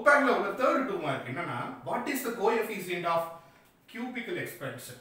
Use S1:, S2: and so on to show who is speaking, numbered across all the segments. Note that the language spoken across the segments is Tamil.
S1: புக் பேக்ல உள்ள தேர்ட் டூ மார்க் என்னன்னா what is the coefficient of cubical expansion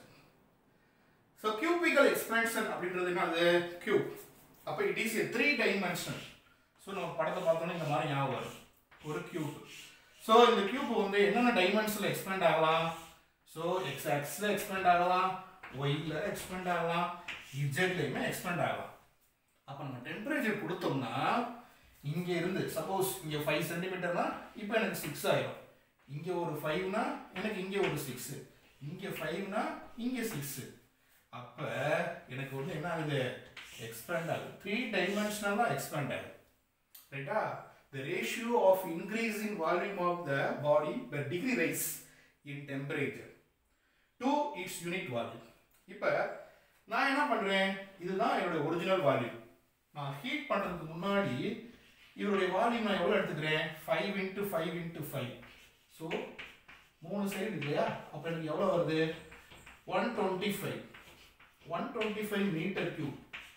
S1: so cubical expansion அப்படின்றது என்னது கியூப் அப்போ it is a three dimensional so நம்ம படத்தை பார்த்தோன்னா இந்த மாதிரி ஞாபகம் வரும் ஒரு கியூப் ஸோ இந்த கியூப் வந்து என்னென்ன டைமென்ஷனில் எக்ஸ்பேண்ட் ஆகலாம் ஸோ எக்ஸ் ஆக்ஸில் எக்ஸ்பேண்ட் ஆகலாம் ஒய்ல எக்ஸ்பேண்ட் ஆகலாம் இஜெட்லையுமே எக்ஸ்பேண்ட் ஆகலாம் அப்போ நம்ம டெம்பரேச்சர் கொடுத்தோம்னா இங்கே இருந்து சப்போஸ் இங்கே ஃபைவ் சென்டிமீட்டர்னா இப்போ எனக்கு சிக்ஸ் ஆயிடும் இங்கே ஒரு ஃபைவ்னா எனக்கு இங்கே ஒரு சிக்ஸு இங்கே ஃபைவ்னா இங்கே சிக்ஸு அப்போ எனக்கு வந்து என்ன ஆகுது எக்ஸ்பேண்ட் ஆகுது த்ரீ டைமென்ஷனலாக எக்ஸ்பேண்ட் ஆகுது ரைட்டா the ratio of increase in volume of the body per degree rise in temperature to its unit volume இப்போ நான் என்ன பண்றேன் இதுதான் என்னுடைய ஒரிஜினல் வால்யூம் நான் ஹீட் பண்றதுக்கு முன்னாடி இதனுடைய வால்யூம் நான் எவ்வளோ எடுத்துக்கிறேன் five into five into five so மூணு சைடு இல்லையா அப்போ எனக்கு எவ்வளோ வருது one twenty five one twenty five meter cube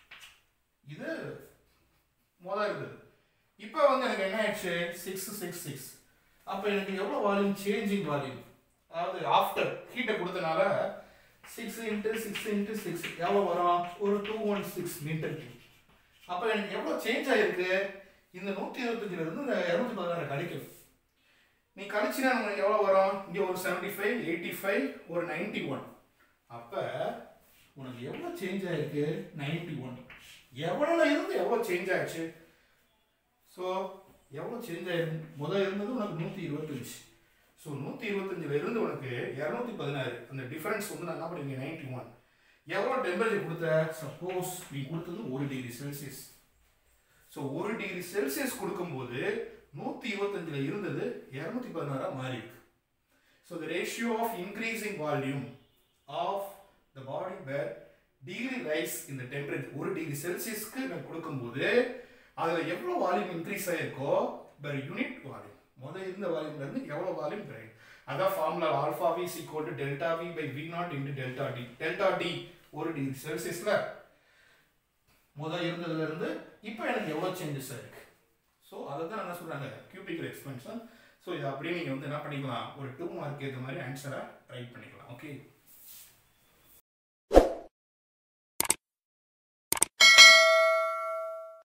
S1: இது மொதல் இருக்குது இப்போ வந்து எனக்கு என்ன ஆயிடுச்சு சிக்ஸ் சிக்ஸ் சிக்ஸ் அப்போ எனக்கு எவ்வளோ வால்யூம் சேஞ்சிங் வால்யூம் அதாவது ஆஃப்டர் ஹீட்டை கொடுத்தனால six into six into six எவ்வளோ வரும் ஒரு two one six meter cube அப்போ எனக்கு எவ்வளோ சேஞ்ச் ஆகிருக்கு இந்த நூற்றி இருபத்தஞ்சிலிருந்து இந்த இரநூத்தி பதினாறு கழிக்கும் நீ கழிச்சினா உங்களுக்கு எவ்வளோ வரும் இங்கே ஒரு செவன்ட்டி ஃபைவ் எயிட்டி ஃபைவ் ஒரு நைன்ட்டி ஒன் அப்போ உனக்கு எவ்வளோ சேஞ்ச் ஆயிருக்கு நைன்ட்டி ஒன் எவ்வளோல இருந்து எவ்வளோ சேஞ்ச் ஆயிடுச்சு ஸோ எவ்வளோ சேஞ்ச் ஆயிருக்கு முதல் இருந்தது உனக்கு நூற்றி இருபத்தஞ்சி ஸோ நூற்றி இருபத்தஞ்சில் இருந்து உனக்கு இரநூத்தி பதினாறு அந்த டிஃபரன்ஸ் வந்து நான் என்ன பண்ணுவீங்க நைன்ட்டி ஒன் எவ்வளோ டெம்பரேச்சர் கொடுத்த சப்போஸ் நீ கொடுத்தது ஒரு டிகிரி செல்சியஸ் ஸோ ஒரு டிகிரி செல்சியஸ் கொடுக்கும்போது நூற்றி இருபத்தஞ்சில் இருந்தது இரநூத்தி பதினாறாக மாறி இருக்கு so the ratio of increasing volume of the body where degree rise இந்த டெம்பரேச்சர் ஒரு டிகிரி செல்சியஸ்க்கு நான் கொடுக்கும்போது அதில் எவ்வளோ வால்யூம் இன்க்ரீஸ் ஆகிருக்கோ பர் யூனிட் வால்யூம் முதல் இருந்த வால்யூம்ல இருந்து எவ்வளோ வால்யூம் குறையும் அதான் formula alpha v is equal to delta we by v not into delta t delta t ஒரு டிகிரி செல்சியஸ்ல முதல் இருந்ததுல இருந்து இப்போ எனக்கு எவ்வளோ சேஞ்சஸ் ஆயிருக்கு ஸோ அதை தான் என்ன சொல்றாங்க கியூபிக்கல் எக்ஸ்பென்ஷன் ஸோ இது அப்படியே நீங்கள் வந்து என்ன பண்ணிக்கலாம் ஒரு டூ மார்க் ஏற்ற மாதிரி ஆன்சரை ட்ரை பண்ணிக்கலாம் ஓகே